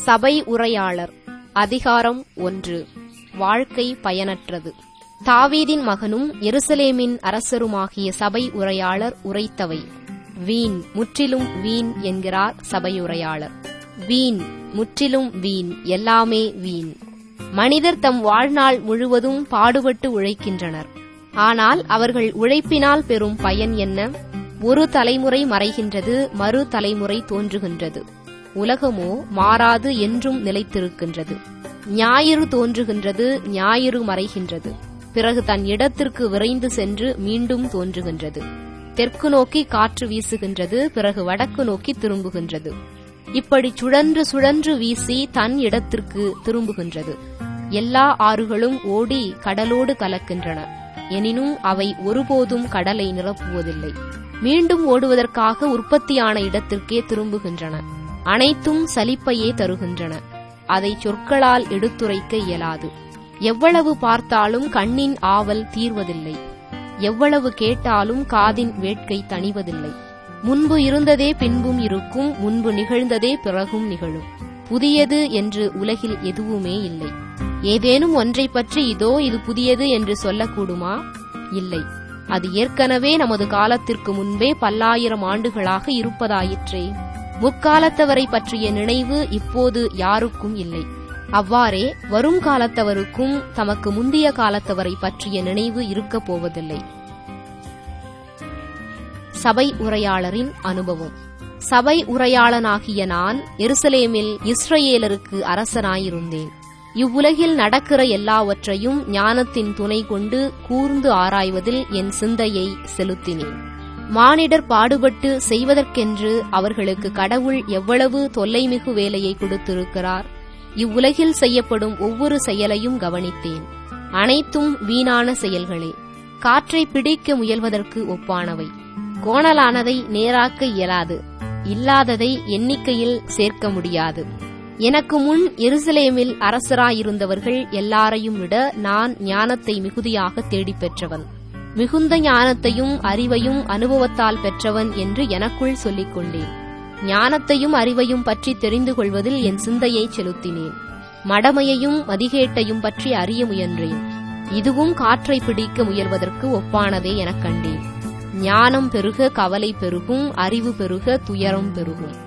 சபை உரையாளர் அதிகாரம் ஒன்று வாழ்க்கை பயனற்றது தாவீதின் மகனும் எருசலேமின் அரசருமாகிய சபை உரையாளர் உரைத்தவை வீண் முற்றிலும் வீண் என்கிறார் சபையுரையாளர் வீண் முற்றிலும் வீண் எல்லாமே வீண் மனிதர் தம் வாழ்நாள் முழுவதும் பாடுபட்டு உழைக்கின்றனர் ஆனால் அவர்கள் உழைப்பினால் பெறும் பயன் என்ன ஒரு தலைமுறை மறைகின்றது மறு தலைமுறை தோன்றுகின்றது உலகமோ மாறாது என்றும் நிலைத்திருக்கின்றது ஞாயிறு தோன்றுகின்றது ஞாயிறு மறைகின்றது பிறகு தன் இடத்திற்கு விரைந்து சென்று மீண்டும் தோன்றுகின்றது தெற்கு நோக்கி காற்று வீசுகின்றது பிறகு வடக்கு நோக்கி திரும்புகின்றது இப்படி சுழன்று சுழன்று வீசி தன் இடத்திற்கு திரும்புகின்றது எல்லா ஆறுகளும் ஓடி கடலோடு கலக்கின்றன எனினும் அவை ஒருபோதும் கடலை நிரப்புவதில்லை மீண்டும் ஓடுவதற்காக உற்பத்தியான இடத்திற்கே திரும்புகின்றன அனைத்தும் சலிப்பையே தருகின்றன அதை சொற்களால் எடுத்துரைக்க இயலாது எவ்வளவு பார்த்தாலும் கண்ணின் ஆவல் தீர்வதில்லை எவ்வளவு கேட்டாலும் காதின் வேட்கை தணிவதில்லை முன்பு இருந்ததே பின்பும் இருக்கும் முன்பு நிகழ்ந்ததே பிறகும் நிகழும் புதியது என்று உலகில் எதுவுமே இல்லை ஏதேனும் ஒன்றை பற்றி இதோ இது புதியது என்று சொல்லக்கூடுமா இல்லை அது ஏற்கனவே நமது காலத்திற்கு முன்பே பல்லாயிரம் ஆண்டுகளாக இருப்பதாயிற்றே முற்காலத்தவரை பற்றிய நினைவு இப்போது யாருக்கும் இல்லை அவ்வாறே வரும் காலத்தவருக்கும் தமக்கு முந்திய காலத்தவரை பற்றிய நினைவு இருக்கப் போவதில்லை சபை உரையாளரின் அனுபவம் சபை உரையாளனாகிய நான் எருசலேமில் இஸ்ரேலருக்கு அரசனாயிருந்தேன் இவ்வுலகில் நடக்கிற எல்லாவற்றையும் ஞானத்தின் துணை கொண்டு கூர்ந்து ஆராய்வதில் என் சிந்தையை செலுத்தினேன் மானிடர் பாடுபட்டு செய்வதற்கென்று அவர்களுக்கு கடவுள் எவ்வளவு தொல்லைமிகு வேலையை கொடுத்திருக்கிறார் இவ்வுலகில் செய்யப்படும் ஒவ்வொரு செயலையும் கவனித்தேன் அனைத்தும் வீணான செயல்களே காற்றை பிடிக்க முயல்வதற்கு ஒப்பானவை கோணலானதை நேராக்க இயலாது இல்லாததை எண்ணிக்கையில் சேர்க்க முடியாது எனக்கு முன் எருசலேமில் அரசராயிருந்தவர்கள் எல்லாரையும் விட நான் ஞானத்தை மிகுதியாக தேடிப் பெற்றவன் மிகுந்த ஞானத்தையும் அறிவையும் அனுபவத்தால் பெற்றவன் என்று எனக்குள் சொல்லிக் கொண்டேன் ஞானத்தையும் அறிவையும் பற்றி தெரிந்து கொள்வதில் என் சிந்தையை செலுத்தினேன் மடமையையும் மதிகேட்டையும் பற்றி அறிய முயன்றேன் இதுவும் காற்றை பிடிக்க முயல்வதற்கு ஒப்பானதே எனக் கண்டேன் ஞானம் பெருக கவலை பெருகும் அறிவு பெருக துயரம் பெருகும்